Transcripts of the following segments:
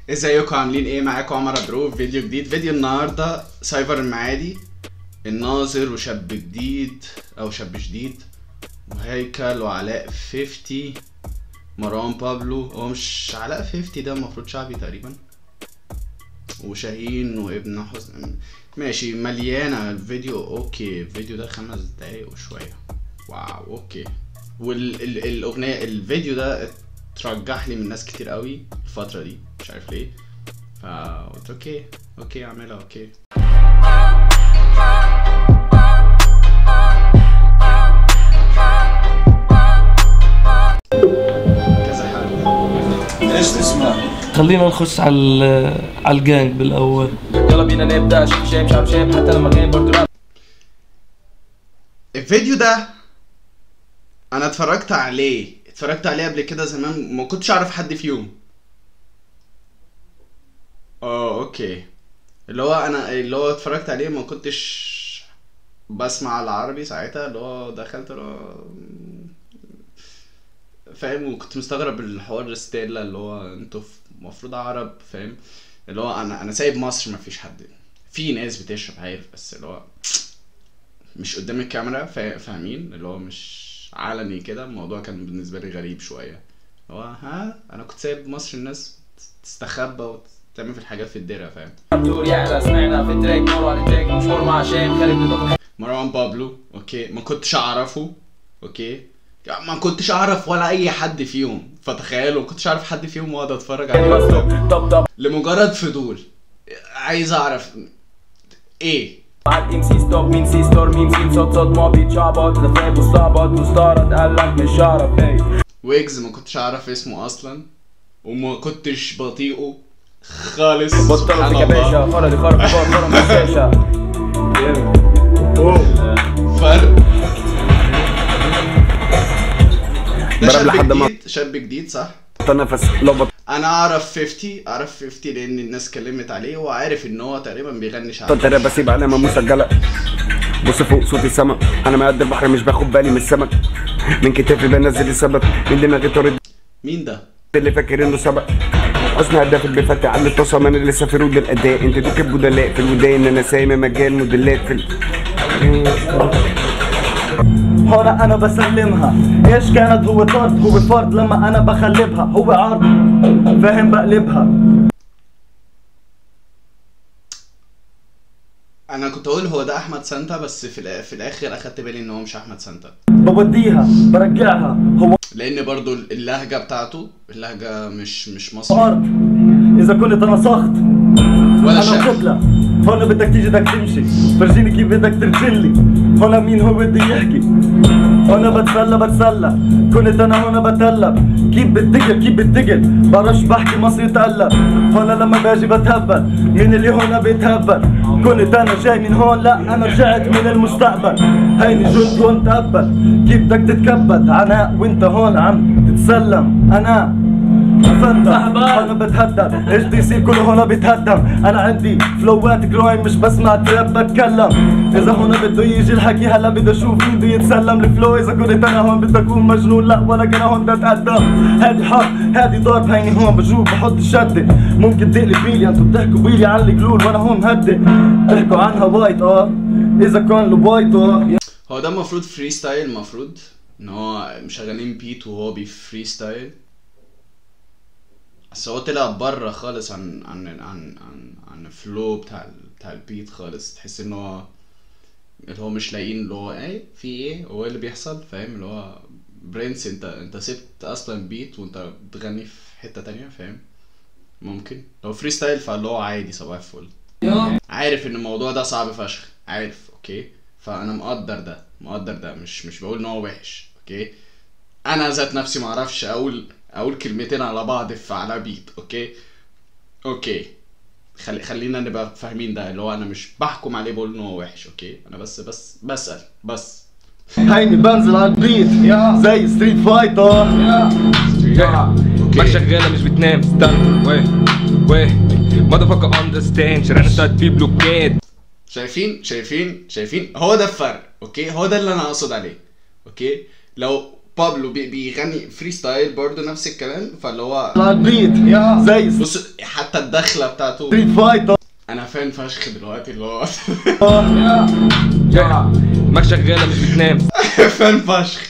ازيكم عاملين ايه معاكم عمر درو في فيديو جديد فيديو النهارده سايبر المعادي الناظر وشاب جديد او شاب جديد وهيكل وعلاء 50 مروان بابلو هو مش علاء 50 ده المفروض شعبي تقريبا وشاهين وابن حسن ماشي مليانة الفيديو اوكي الفيديو ده خمس دقايق وشوية واو اوكي والاغنية الفيديو ده اترجح لي من ناس كتير قوي الفترة دي مش عارف ليه فقلت اوكي اوكي اعملها اوكي كذا حد ايش تسمع؟ خلينا نخش على ال- على الجانج بالاول يلا بينا نبدا شوف شايف شعب شايف حتى لما غيب برضه راب الفيديو ده انا اتفرجت عليه اتفرجت عليه قبل كده زمان ما كنتش اعرف حد فيهم اه اوكي اللي هو انا اللي هو اتفرجت عليه ما كنتش بسمع العربي ساعتها اللي هو دخلت اللي هو فاهم وكنت مستغرب الحوار ستيلا اللي هو انتوا المفروض عرب فاهم اللي هو انا انا سايب مصر ما فيش حد في ناس بتشرب عارف بس اللي هو مش قدام الكاميرا فا- فاهمين اللي هو مش علني كده الموضوع كان بالنسبه لي غريب شويه اللي هو ها انا كنت سايب مصر الناس تستخبى وتعمل في الحاجات في الدرع فاهم دور يعلى سمعنا في التراك مر على التراك مشهور مع شام خالد بن مروان بابلو اوكي ما كنتش اعرفه اوكي ما كنتش اعرف ولا اي حد فيهم فتخيلوا ما كنتش اعرف حد فيهم واقعد اتفرج عليه طب طب لمجرد فضول عايز اعرف ايه بعد ام سي ستوب مين سي ستور مين سي صوت صوت ما بيتشعبط لفاب وصعبط وستارت قال لك مش شعرب هي ويجز ما كنتش اعرف اسمه اصلا وما كنتش بطيئه خالص بطلوا سبحان فيك يا الله باشا خرج خرج خرج خرج من الشاشه فرق ده ضرب شاب لحد ما- جديد شاب جديد صح تنفس لو بط- انا اعرف 50 اعرف 50 لان الناس اتكلمت عليه وعارف ان هو تقريبا بيغني شعبي بطلت انا بسيب علامه مسجله بص فوق صوت السما انا ما قد البحر مش باخد بالي من السمك من كتافي بنزل السبب من دماغي طرد مين ده اللي فاكر انه سبق حسن هداف بيفتح على الطاسه ما انا لسه في رود الاداء انت دوك بدلاء في الودان انا سايم مجال موديلات في ال... هنا انا بسلمها ايش كانت هو طرد هو فرد لما انا بخلبها هو عرض فاهم بقلبها انا كنت اقول هو ده احمد سانتا بس في, الآ- في الاخر اخدت بالي ان هو مش احمد سانتا بوديها برجعها هو لان برضو اللهجه بتاعته اللهجه مش مش مصري عرض اذا كنت انا سخط ولا انا شعر قبلة هنا بدك تيجي بدك تمشي فرجيني كيف بدك ترجلي هنا مين هو بده يحكي هنا بتسلى بتسلى كنت انا هنا بتقلب كيف بتقل كيف بتقل برش بحكي مصري تقلب هنا لما باجي بتهبل مين اللي هنا بيتهبل كنت انا جاي من هون لا انا رجعت من المستقبل هيني جند هون تقبل كيف بدك تتكبد عناء وانت هون عم تتسلم انا فندم انا بتهدم ايش بده يصير كله هنا بيتهدم انا عندي فلوات جرايم مش بسمع تراب بتكلم اذا هنا بده يجي الحكي هلا بدي اشوف مين بده يتسلم الفلو اذا كنت انا هون بدي اكون مجنون لا ولكن انا هون بدي اتقدم هادي حرب هادي ضرب هيني هون بجوب بحط الشدة ممكن تقلب فيلي انتوا بتحكوا بيلي عن الجلول وانا هون مهدي بتحكوا عنها وايت اه اذا كان الوايت اه هو ده المفروض فري ستايل المفروض ان هو مشغلين بيت وهو بفري ستايل بس هو طلع بره خالص عن عن عن عن عن الفلو بتاع ال- بتاع البيت خالص تحس ان هو اللي هو مش لاقيين اللي هو ايه في ايه هو إيه اللي بيحصل فاهم اللي هو برنس انت انت سبت اصلا بيت وانت بتغني في حتة تانية فاهم ممكن لو فري ستايل فاللي هو عادي صباح الفل عارف ان الموضوع ده صعب فشخ عارف اوكي فانا مقدر ده مقدر ده مش مش بقول ان هو وحش اوكي انا ذات نفسي معرفش اقول اقول كلمتين على بعض في على بيت اوكي اوكي خلي خلينا نبقى فاهمين ده اللي هو انا مش بحكم عليه بقول ان هو وحش اوكي انا بس بس بسأل بس هيني بنزل على البيت زي ستريت فايتر ما شغالة مش بتنام استنى ويه ويه ماذا فاكر اندرستاند شارعنا ستارت فيه بلوكات شايفين شايفين شايفين هو ده الفرق اوكي هو ده اللي انا اقصد عليه اوكي لو بابلو بي بيغني فري ستايل برضه نفس الكلام فاللي هو على البيت يا زي بص حتى الدخله بتاعته ستريت فايتر انا فان فشخ دلوقتي اللي هو دماغ شغاله مش بتنام فان فشخ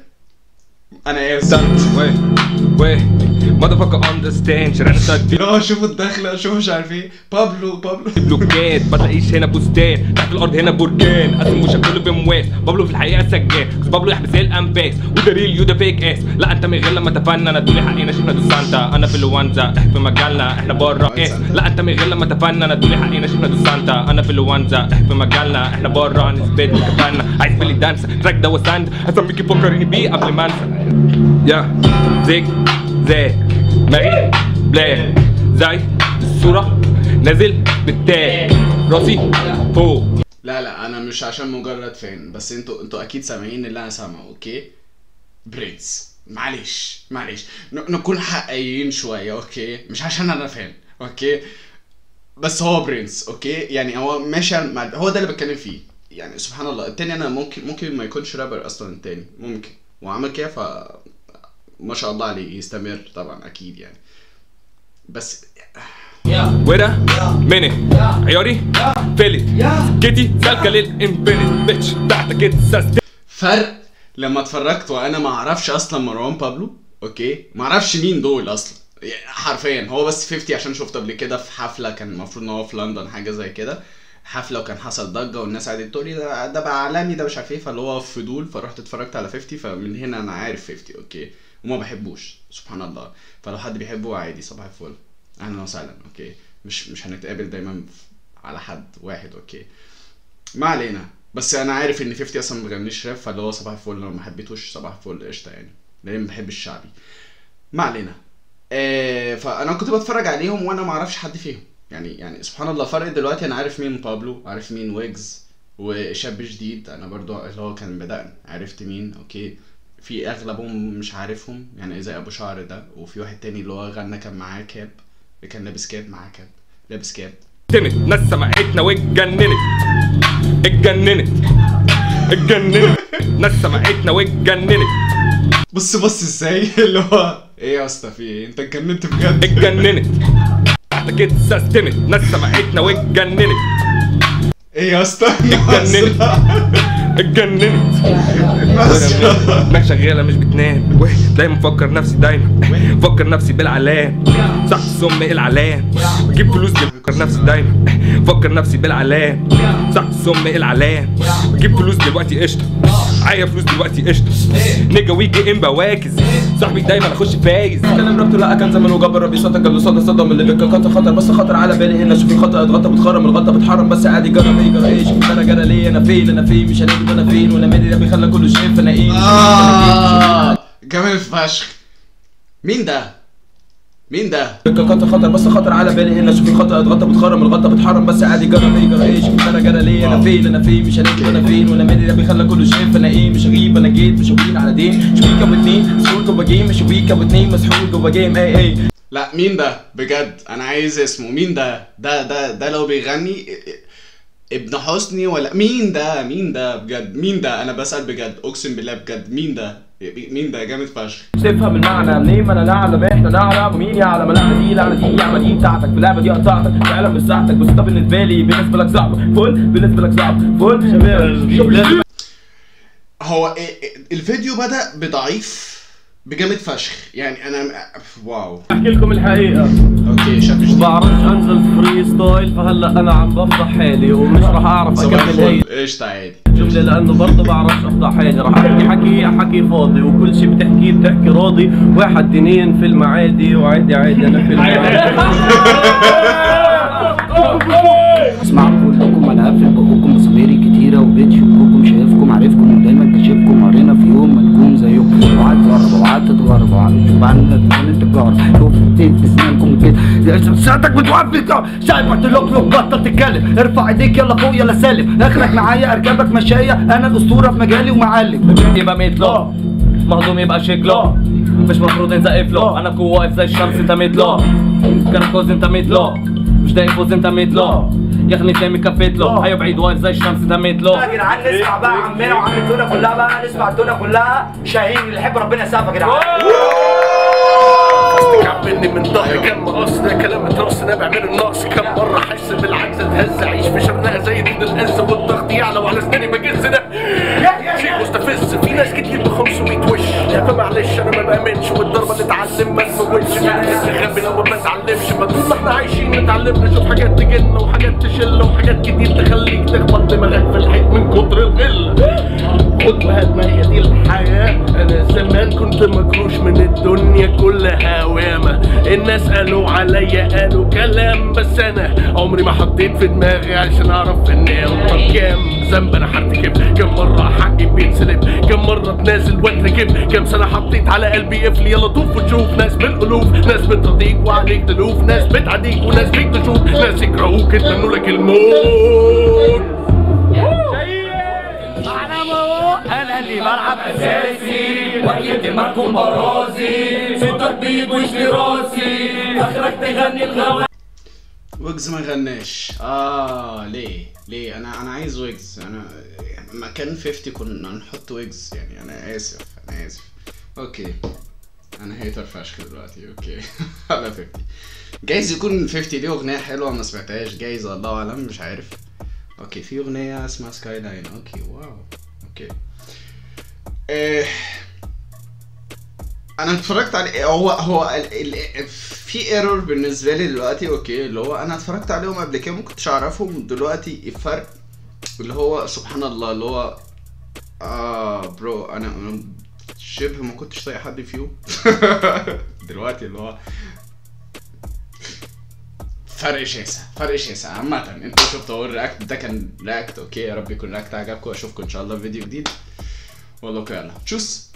انا اسف وي وي ماذا فاكر اندرستاند شارعنا ستايل اللي هو شوفوا الدخله شوفوا مش عارف ايه بابلو بابلو بلوكات ما تلاقيش هنا بستان تحت الارض هنا بركان قسم وشك كله بمواس بابلو في الحقيقه سجان بس بابلو يحبس زي الانباس وده ريل يو ده فيك اس لا انت من غير لما تفنن انا تقولي حقنا شفنا دو سانتا انا في لوانزا احنا في مجالنا احنا بره اس لا انت من غير لما تفنن انا تقولي حقنا شفنا دو سانتا انا في لوانزا احنا في مجالنا احنا بره نثبت وكفانا عايز بلي دانس تراك ده وساند هسميكي فكريني بيه قبل ما انسى يا زيك زاك ماري بلاك زي الصورة نازل بالتاج راسي فوق لا لا انا مش عشان مجرد فان بس انتوا انتوا اكيد سامعين اللي انا سامعه اوكي برنس معلش معلش ن- نكون حقيقيين شويه اوكي مش عشان انا فان اوكي بس هو برنس اوكي يعني هو ماشي مع هو ده اللي بتكلم فيه يعني سبحان الله التاني انا ممكن ممكن ما يكونش رابر اصلا التاني ممكن وعمل كده ف ما شاء الله عليه يستمر طبعا اكيد يعني بس وده منت عياري فيلت جيتي سالكة للانفينيت بيتش تحتك اتسست فرق لما اتفرجت وانا ما اعرفش اصلا مروان بابلو اوكي ما اعرفش مين دول اصلا يعني حرفيا هو بس 50 عشان شفته قبل كده في حفله كان المفروض ان هو في لندن حاجه زي كده حفله وكان حصل ضجه والناس قعدت تقول لي ده ده بقى عالمي ده مش عارف ايه فاللي هو فضول فرحت اتفرجت على 50 فمن هنا انا عارف 50 اوكي وما بحبوش سبحان الله فلو حد بيحبه عادي صباح الفل اهلا وسهلا اوكي مش مش هنتقابل دايما في- على حد واحد اوكي ما علينا بس انا عارف ان 50 اصلا ما بيغنيش راب فاللي هو صباح الفل لو ما حبيتوش صباح الفل قشطه يعني لان بحب الشعبي ما علينا آه فانا كنت بتفرج عليهم وانا ما اعرفش حد فيهم يعني يعني سبحان الله فرق دلوقتي انا عارف مين بابلو عارف مين ويجز وشاب جديد انا برضو اللي هو كان بدأنا عرفت مين اوكي في اغلبهم مش عارفهم يعني زي ابو شعر ده وفي واحد تاني اللي هو غنى كان معاه كاب كان لابس كاب معاه كاب لابس كاب تنت ناس سمعتنا واتجننت اتجننت اتجننت ناس سمعتنا واتجننت بص بص ازاي اللي هو ايه يا اسطى في ايه انت اتجننت بجد اتجننت تحتك اتسستمت ناس سمعتنا واتجننت ايه يا اسطى اتجننت اتجننت دماغ شغاله مش بتنام دايما مفكر نفسي دايما مفكر نفسي بالعلام صح سم العلام بجيب فلوس بفكر نفسي دايما مفكر نفسي بالعلام صح سم العلام بجيب فلوس دلوقتي قشطه معايا فلوس دلوقتي قشطه نيجا ويجي ام بواكز صاحبي دايما اخش فايز كلام ربط لا كان زمان وجبر ربي صوتك قبل صدى صدى من اللي بيك خطر خطر بس خطر على بالي هنا شوفي خطأ اتغطى بتخرم الغطا بتحرم بس عادي جرب ايه جرى ايه شوفي انا جرى ليه انا فين انا فين مش هنجد انا فين وانا مالي ده بيخلى كله شايف انا ايه آه جامد فشخ مين ده؟ مين ده؟ بيك خطر خطر بس خطر على بالي هنا شوفي خطأ اتغطى بتخرم الغطا بتحرم بس عادي جرب ايه جرى ايه شوفي انا جرى ليه انا فين انا فين مش هنجد انا فين وانا مالي ده بيخلى كله شايف انا ايه مش غريب انا جيت مش وين على دين شوفي ابو اتنين مسحول جوا جيم مش ويك ابو اتنين مسحول جوا جيم ايه ايه لا مين ده؟ بجد انا عايز اسمه مين ده؟ ده ده ده لو بيغني ابن حسني ولا مين ده؟ مين ده بجد؟ مين ده؟ انا بسأل بجد اقسم بالله بجد مين ده؟ مين ده جامد فشخ تفهم المعنى منين ما انا نعلم احنا نعلم مين يعلم اللعنه دي لعنه دي يعمل دي بتاعتك في اللعبه دي قطعتك فعلا مش ساعتك بس ده بالنسبه لي بالنسبه لك صعب فل بالنسبه لك صعب فل شباب هو إيه- إيه- الفيديو بدأ بضعيف بجامد فشخ يعني انا واو احكي لكم الحقيقه اوكي شاب جديد بعرفش انزل فري ستايل فهلا انا عم بفضح حالي ومش راح اعرف صباح اكمل هي الفل قشطة عادي الجملة لأنه برضه بعرفش أفضح حالي راح أحكي حكي حكي فاضي وكل شي بتحكيه بتحكي راضي واحد دينين في المعادي وعادي عادي أنا في المعادي اسمعكم كلكم انا قافل بقكم مصابيري كتيره وبيت شكوكم شايفكم عارفكم ودايما كاشفكم قرينا في يوم ما نكون زيكم وقعدت تجرب وقعدت تجرب وقعدت تشوف عننا انت تجرب شوف تين في سنانكم كده ساعتك بتوقف شايفك تلوك بطل تتكلم ارفع ايديك يلا فوق يلا سالم اخرك معايا اركبك مشاية انا الاسطوره في مجالي ومعلم يبقى ميتلو مهضوم يبقى شكله مش مفروض نزقف له انا بكون واقف زي الشمس انت ميتلو كركوز انت ميتلو مش دايق فوز انت ميتلو يا اخي سامي كفيت له هيا بعيد واقف زي الشمس تميت له يا جدعان نسمع بقى عمنا وعم الدنيا كلها بقى نسمع الدنيا كلها شاهين اللي يحب ربنا يسقف يا جدعان كعبني من ظهري كم قصد كلام راسنا بعمل النقص كم مرة احس بالعجز اتهز اعيش في شرنقة زي دين العز والضغط يعلى وعلى اسناني بجز ده شيء مستفز في ناس كتير ب 500 وش فمعلش انا ما بامنش والضربة اللي اتعلم ما تموتش انا غبي لو ما اتعلمش ما طول ما احنا عايشين نتعلم نشوف حاجات تجيلنا وحاجات تشيلنا وحاجات كتير تخليك تخبط دماغك في الحيط من كتر الغل خد وهات ما هي دي الحياة أنا زمان كنت مكروش من الدنيا كلها وياما الناس قالوا عليا قالوا كلام بس أنا عمري ما حطيت في دماغي عشان أعرف إني طب كام ذنب أنا هرتكب كم مرة حقي بيتسلب كم مرة اتنازل واتركب كم سنة حطيت على قلبي قفل يلا طوف وتشوف ناس بالألوف ناس بترضيك وعليك تلوف ناس بتعديك وناس فيك تشوف ناس يكرهوك يتمنوا لك الموت انا اللي بلعب اساسي واكيد دماغكم برازي ستك بيض وش راسي اخرك تغني الغوا ويجز ما غناش اه ليه ليه انا انا عايز ويجز انا مكان 50 كنا نحط ويجز يعني انا اسف انا اسف اوكي انا هيتر فشخ دلوقتي اوكي على 50 جايز يكون 50 دي اغنيه حلوه ما سمعتهاش جايز الله اعلم مش عارف اوكي في اغنيه اسمها سكاي لاين اوكي واو اوكي إيه انا اتفرجت عليه هو هو ال... ال... في ايرور بالنسبه لي دلوقتي اوكي اللي هو انا اتفرجت عليهم قبل كده ما كنتش اعرفهم دلوقتي الفرق اللي هو سبحان الله اللي هو اه برو انا أنا شبه ما كنتش طايق حد فيهم دلوقتي اللي هو فرق شاسع فرق شاسع عامة انتوا شفتوا اهو الرياكت ده كان رياكت اوكي يا رب يكون الرياكت عجبكم اشوفكم ان شاء الله في فيديو جديد والله يلا تشوس